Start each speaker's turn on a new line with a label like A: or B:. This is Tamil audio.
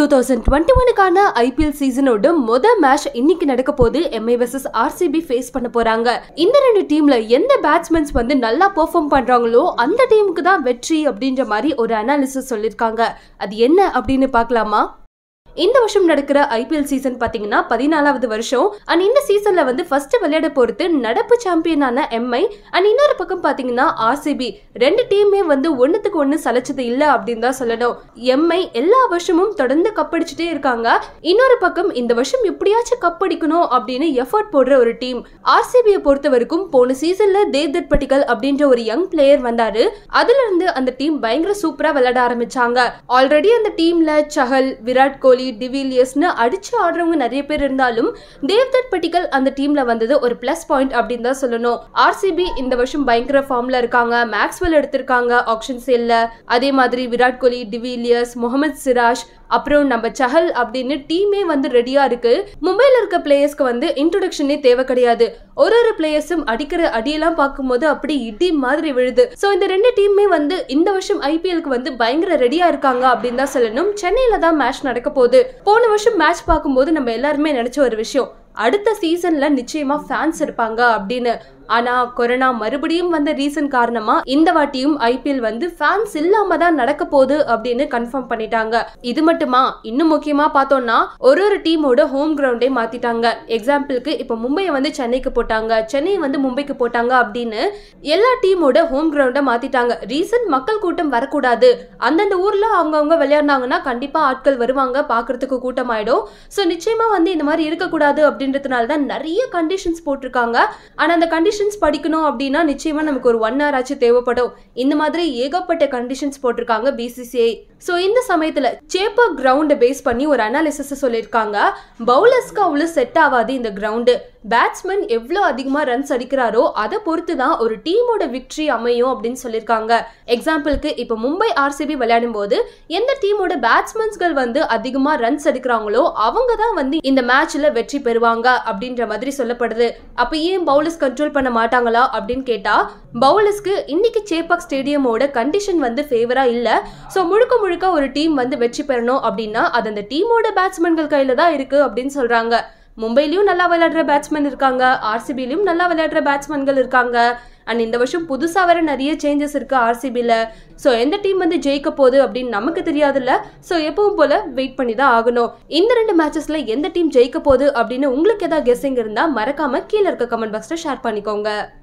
A: டூ தௌசண்ட் டுவெண்ட்டி ஒனுக்கான ஐபிஎல் சீசனோட முத மேட்ச் இன்னைக்கு நடக்க போது எம்ஐ வர்சஸ் ஆர்சிபி ஃபேஸ் பண்ண போறாங்க இந்த ரெண்டு டீம்ல எந்த பேட்ஸ்மேன்ஸ் வந்து நல்லா பெர்ஃபார்ம் பண்றாங்களோ அந்த டீமுக்கு தான் வெற்றி அப்படின்ற மாதிரி ஒரு அனாலிசிஸ் சொல்லியிருக்காங்க அது என்ன அப்படின்னு பார்க்கலாமா இந்த வருஷம் நடக்கிற ஐபிஎல் சீசன் பாத்தீங்கன்னா பதினாலாவது வருஷம் அண்ட் இந்த சீசன்ல வந்து ஃபர்ஸ்ட் விளையாட போறது நடப்பு சாம்பியனான எம்ஐ அண்ட் இன்னொரு பக்கம் பாத்தீங்கன்னா ஆர்சிபி ரெண்டு டீமே வந்து ஒண்ணுத்துக்கு ஒண்ணு சலைச்சது இல்ல அப்படின்னு தான் சொல்லணும் எம்ஐ எல்லா வருஷமும் தொடர்ந்து கப்படிச்சுட்டே இருக்காங்க இன்னொரு பக்கம் இந்த வருஷம் எப்படியாச்சும் கப்படிக்கணும் அப்படின்னு எஃபர்ட் போடுற ஒரு டீம் ஆர்சிபியை பொறுத்த வரைக்கும் போன சீசன்ல தேவ்தத் பட்டிகல் அப்படின்ற ஒரு யங் பிளேயர் வந்தாரு அதுல இருந்து அந்த டீம் பயங்கர சூப்பரா விளையாட ஆரம்பிச்சாங்க ஆல்ரெடி அந்த டீம்ல சஹல் விராட் கோலி டிவிலியர்ஸ்னு அடிச்சு ஆடுறவங்க நிறைய பேர் இருந்தாலும் தேவ்தத் பட்டிகல் அந்த டீம்ல வந்தது ஒரு பிளஸ் பாயிண்ட் அப்படின்னு தான் சொல்லணும் ஆர்சிபி இந்த வருஷம் பயங்கர ஃபார்ம்ல இருக்காங்க மேக்ஸ்வெல் எடுத்திருக்காங்க ஆப்ஷன் சேல்ல அதே மாதிரி விராட் கோலி டிவிலியர்ஸ் முகமது சிராஜ் அப்புறம் நம்ம சஹல் அப்படின்னு டீமே வந்து ரெடியா இருக்கு மும்பைல இருக்க பிளேயர்ஸ்க்கு வந்து இன்ட்ரோடக்ஷனே தேவை கிடையாது ஒரு ஒரு பிளேயர்ஸும் அடிக்கிற அடியெல்லாம் பார்க்கும்போது அப்படி இடி மாதிரி விழுது ஸோ இந்த ரெண்டு டீமுமே வந்து இந்த வருஷம் ஐபிஎலுக்கு வந்து பயங்கர ரெடியா இருக்காங்க அப்படின்னு தான் சொல்லணும் சென்னையில தான் மேட்ச் நடக்க போகுது போன வருஷம் மேட்ச் பார்க்கும்போது நம்ம எல்லாருமே நினைச்ச ஒரு விஷயம் அடுத்த சீசன்ல நிச்சயமா ஃபேன்ஸ் இருப்பாங்க அப்படின்னு ஆனா கொரோனா மறுபடியும் வந்த ரீசன் காரணமா இந்த வாட்டியும் ஐபிஎல் வந்து ஃபேன்ஸ் இல்லாம தான் நடக்க போகுது அப்படின்னு கன்ஃபார்ம் பண்ணிட்டாங்க இது மட்டுமா இன்னும் முக்கியமா பார்த்தோம்னா ஒரு ஒரு டீமோட ஹோம் கிரவுண்டே மாத்திட்டாங்க எக்ஸாம்பிளுக்கு இப்போ மும்பையை வந்து சென்னைக்கு போட்டாங்க சென்னை வந்து மும்பைக்கு போட்டாங்க அப்படின்னு எல்லா டீமோட ஹோம் கிரவுண்டை மாத்திட்டாங்க ரீசன் மக்கள் கூட்டம் வரக்கூடாது அந்தந்த ஊர்ல அவங்கவுங்க விளையாடினாங்கன்னா கண்டிப்பா ஆட்கள் வருவாங்க பாக்குறதுக்கு கூட்டம் ஆயிடும் ஸோ நிச்சயமா வந்து இந்த மாதிரி இருக்கக்கூடாது அப்படின்றதுனால தான் நிறைய கண்டிஷன்ஸ் போட்டிருக்காங்க ஆனா அந்த கண்டிஷன்ஸ் படிக்கணும் அப்படின்னா நிச்சயமா நமக்கு ஒரு ஒன் ஹவர் ஆச்சு தேவைப்படும் இந்த மாதிரி ஏகப்பட்ட கண்டிஷன்ஸ் போட்டிருக்காங்க பிசிசிஐ ஸோ இந்த சமயத்துல சேப்பர் கிரவுண்டை பேஸ் பண்ணி ஒரு அனாலிசிஸ் சொல்லியிருக்காங்க பவுலர்ஸ்க்கு அவ்வளோ செட் ஆகாது இந்த கிரவுண்டு பேட்ஸ்மேன் எவ்வளோ அதிகமாக ரன்ஸ் அடிக்கிறாரோ அதை பொறுத்து தான் ஒரு டீமோட விக்ட்ரி அமையும் அப்படின்னு சொல்லியிருக்காங்க எக்ஸாம்பிளுக்கு இப்போ மும்பை ஆர்சிபி விளையாடும் போது எந்த டீமோட பேட்ஸ்மேன்ஸ்கள் வந்து அதிகமாக ரன்ஸ் அடிக்கிறாங்களோ அவங்க தான் வந்து இந்த மேட்ச்ல வெற்றி பெறுவாங்க அப்படின்ற மாதிரி சொல்லப்படுது அப்போ ஏன் பவுலர்ஸ் கண்ட்ரோல் பண்ண மாட்டாங்களா அப்படின்னு கேட்டா பவுலர்ஸ்க்கு இன்னைக்கு சேப்பாக் ஸ்டேடியமோட கண்டிஷன் வந்து ஃபேவரா இல்ல ஸோ முழுக்க முழுக்க ஒரு டீம் வந்து வெற்றி பெறணும் அப்படின்னா அது அந்த டீமோட பேட்ஸ்மேன்கள் கையில தான் இருக்கு அப்படின்னு சொல்றாங்க மும்பைலையும் நல்லா விளையாடுற பேட்ஸ்மேன் இருக்காங்க ஆர்சிபிலையும் நல்லா விளையாடுற பேட்ஸ்மேன்கள் இருக்காங்க அண்ட் இந்த வருஷம் புதுசாக வேற நிறைய சேஞ்சஸ் இருக்கு ஆர்சிபியில் ஸோ எந்த டீம் வந்து ஜெயிக்க போகுது அப்படின்னு நமக்கு தெரியாதுல்ல ஸோ எப்பவும் போல வெயிட் பண்ணி தான் ஆகணும் இந்த ரெண்டு மேட்சஸ்ல எந்த டீம் ஜெயிக்க போகுது அப்படின்னு உங்களுக்கு ஏதாவது கெஸ்ஸிங் இருந்தால் மறக்காம கீழே இருக்க கமெண்ட் பாக்ஸில் ஷேர் பண்ணிக்கோங்க